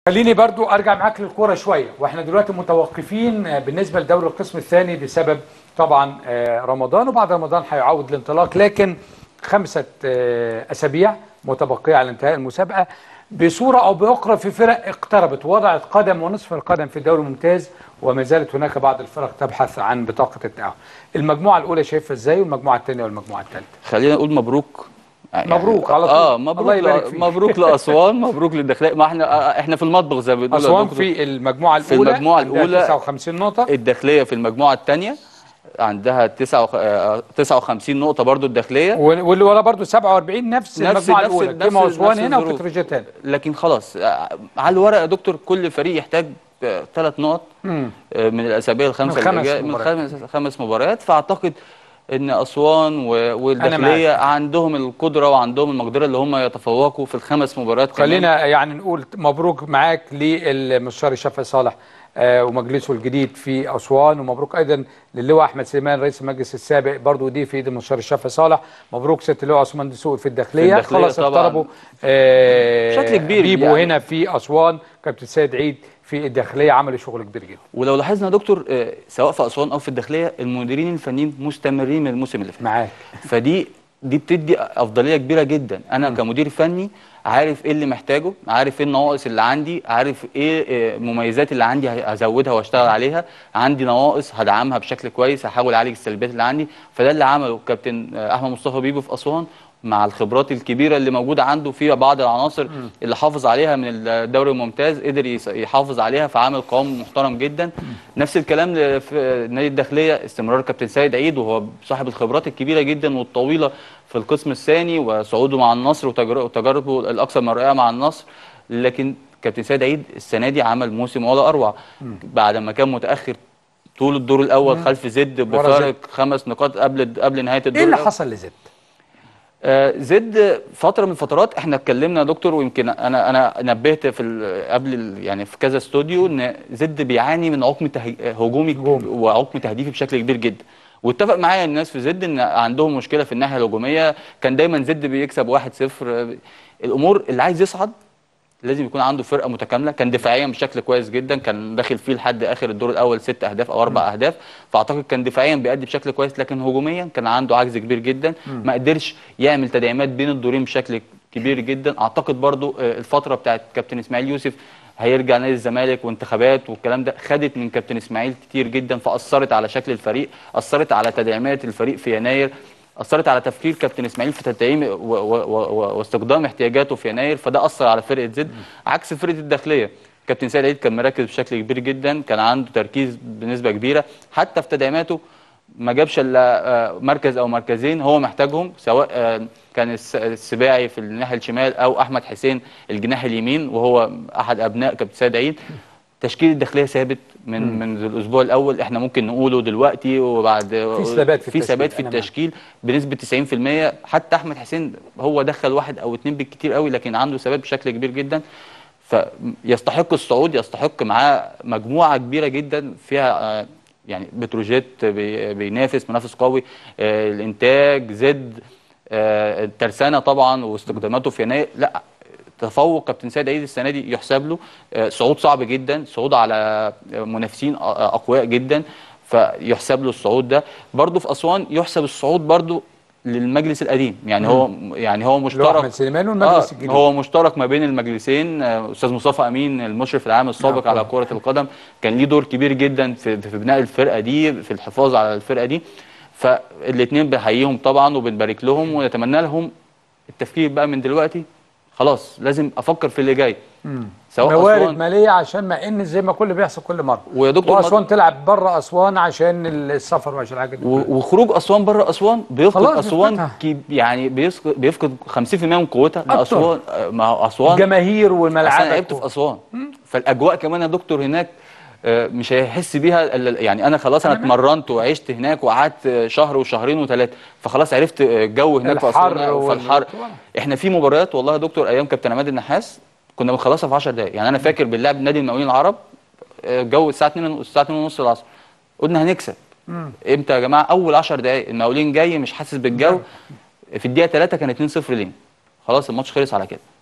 خليني برضو ارجع معاك للكوره شويه واحنا دلوقتي متوقفين آه، بالنسبه لدوري القسم الثاني بسبب طبعا آه، رمضان وبعد رمضان هيعود الانطلاق لكن خمسه آه، اسابيع متبقيه على انتهاء المسابقه بصوره او باخرى في فرق اقتربت وضعت قدم ونصف القدم في الدوري الممتاز وما زالت هناك بعض الفرق تبحث عن بطاقه التاهل. المجموعه الاولى شايفها ازاي والمجموعه الثانيه والمجموعه الثالثه؟ خلينا نقول مبروك يعني مبروك على طول. اه الله مبروك يبارك ل- فيك. مبروك لاسوان مبروك للداخليه ما احنا آه، احنا في المطبخ زي ما بنقول يا اسوان دكتور. في المجموعه في الاولى المجموعة عندها الأولى 59 نقطه الداخليه في المجموعه الثانيه عندها 59 نقطه برضو الداخليه واللي ورا برضه 47 نفس, نفس- المجموعه نفس- الاولى نفس- كيما اسوان نفس هنا الظروف. وبتروجيت هنا لكن خلاص آه، على الورق يا دكتور كل فريق يحتاج ثلاث نقط مم. آه، من الاسابيع الخمسه من خمس اللي جاية- من مباريات. خمس خمس مباريات فاعتقد ان اسوان و- والداخليه عندهم القدره وعندهم المقدره اللي هم يتفوقوا في الخمس مباريات كمان. خلينا يعني نقول مبروك معاك للمستشار الشافعي صالح آه، ومجلسه الجديد في اسوان ومبروك ايضا للواء احمد سليمان رئيس المجلس السابق برضه دي في ايد المستشار الشافعي صالح مبروك ست اللواء عثمان دسوقي في الداخليه في الداخلية خلاص طبعاً. اقتربوا آه، بشكل كبير بيبو يعني. هنا في اسوان كابتن سيد عيد في الداخليه عملوا شغل كبير جدا ولو لاحظنا يا دكتور آه، سواء في اسوان او في الداخليه المديرين الفنيين مستمرين من الموسم اللي فات معاك فدي دي بتدي افضليه كبيره جدا انا كمدير فني عارف ايه اللي محتاجه عارف ايه النواقص اللي عندي عارف ايه آه، المميزات اللي عندي هزودها واشتغل عليها عندي نواقص هدعمها بشكل كويس هحاول اعالج السلبيات اللي عندي فده اللي عمله كابتن آه، احمد مصطفى بيبو في اسوان مع الخبرات الكبيره اللي موجوده عنده في بعض العناصر اللي حافظ عليها من الدوري الممتاز قدر يس- يحافظ عليها فعامل قوام محترم جدا نفس الكلام ل- في نادي الداخليه استمرار كابتن سيد عيد وهو صاحب الخبرات الكبيره جدا والطويله في القسم الثاني وصعوده مع النصر وتجر- وتجاربه الاكثر من رائعه مع النصر لكن كابتن سيد عيد السنه دي عمل موسم ولا اروع بعد ما كان متاخر طول الدور الاول خلف زد ورا بفارق خمس نقاط قبل قبل نهايه الدور ايه اللي الأول. حصل لزد؟ آه، زد فتره من الفترات احنا اتكلمنا يا دكتور ويمكن انا انا نبهت في ال- قبل ال- يعني في كذا استوديو ان زد بيعاني من عقم ته- هجومي هجومي. وعقم تهديفي بشكل كبير جدا واتفق معايا الناس في زد ان عندهم مشكله في الناحيه الهجوميه كان دايما زد بيكسب 1-0 الامور اللي عايز يصعد لازم يكون عنده فرقه متكامله كان دفاعيا بشكل كويس جدا كان داخل فيه لحد اخر الدور الاول ست اهداف او اربع اهداف فاعتقد كان دفاعيا بيأدي بشكل كويس لكن هجوميا كان عنده عجز كبير جدا ما قدرش يعمل تدعيمات بين الدورين بشكل كبير جدا اعتقد برضو آه، الفتره بتاعت كابتن اسماعيل يوسف هيرجع نادي الزمالك وانتخابات والكلام ده خدت من كابتن اسماعيل كتير جدا فاثرت على شكل الفريق اثرت على تدعيمات الفريق في يناير اثرت على تفكير كابتن اسماعيل في تدعيم و- و- و- واستخدام احتياجاته في يناير فده اثر على فرقه زد عكس فرقه الداخليه كابتن سيد عيد كان مركز بشكل كبير جدا كان عنده تركيز بنسبه كبيره حتى في تدعيماته ما جابش الا آه، مركز او مركزين هو محتاجهم سواء آه، كان الس- السباعي في الناحيه الشمال او احمد حسين الجناح اليمين وهو احد ابناء كابتن سيد عيد تشكيل الداخليه ثابت من من الاسبوع الاول احنا ممكن نقوله دلوقتي وبعد في ثبات في في ثبات التشكيل، في أنا معاك. التشكيل بنسبه 90% حتى احمد حسين هو دخل واحد او اتنين بالكتير قوي لكن عنده ثبات بشكل كبير جدا فيستحق الصعود يستحق معاه مجموعه كبيره جدا فيها آه، يعني بتروجيت بي- بينافس منافس قوي آه، الانتاج زد آه، الترسانه طبعا واستخداماته في يناير لا تفوق كابتن سيد عيد السنه دي يحسب له آه، صعود صعب جدا صعود على منافسين أ- اقوياء جدا فيحسب له الصعود ده برضه في اسوان يحسب الصعود برضه للمجلس القديم يعني هو يعني هو اللي هو مشترك احمد سليمان والمجلس آه الجديد هو مشترك ما بين المجلسين آه، استاذ مصطفى امين المشرف العام السابق نعم. على كره القدم كان ليه دور كبير جدا في, في بناء الفرقه دي في الحفاظ على الفرقه دي فالاثنين بنحييهم طبعا وبنبارك لهم ونتمنى لهم التفكير بقى من دلوقتي خلاص لازم افكر في اللي جاي سواء موارد أسوان ماليه عشان ما ان زي ما كل بيحصل كل مره ويا دكتور واسوان تلعب بره اسوان عشان السفر وعشان الحاجات دي و- وخروج اسوان بره اسوان بيفقد خلاص اسوان بيفقدها. كي يعني بيسق- بيفقد 50% من قوتها ما أكتر. اسوان آه، ما هو اسوان الجماهير أصل والملعب انا لعبت في اسوان فالاجواء كمان يا دكتور هناك آه، مش هيحس بيها إلا- يعني انا خلاص انا اتمرنت وعشت هناك وقعدت آه، شهر وشهرين وثلاثه فخلاص عرفت آه، الجو هناك في الحر اسوان وال- فالحر احنا في مباريات والله يا دكتور ايام كابتن عماد النحاس كنا بنخلصها في 10 دقائق يعني انا فاكر بنلعب نادي المقاولين العرب آه، الجو الساعه 2 الساعه 2 ونص العصر قلنا هنكسب امتى يا جماعه اول 10 دقائق المقاولين جاي مش حاسس بالجو في الدقيقه 3 كان 2-0 لين خلاص الماتش خلص على كده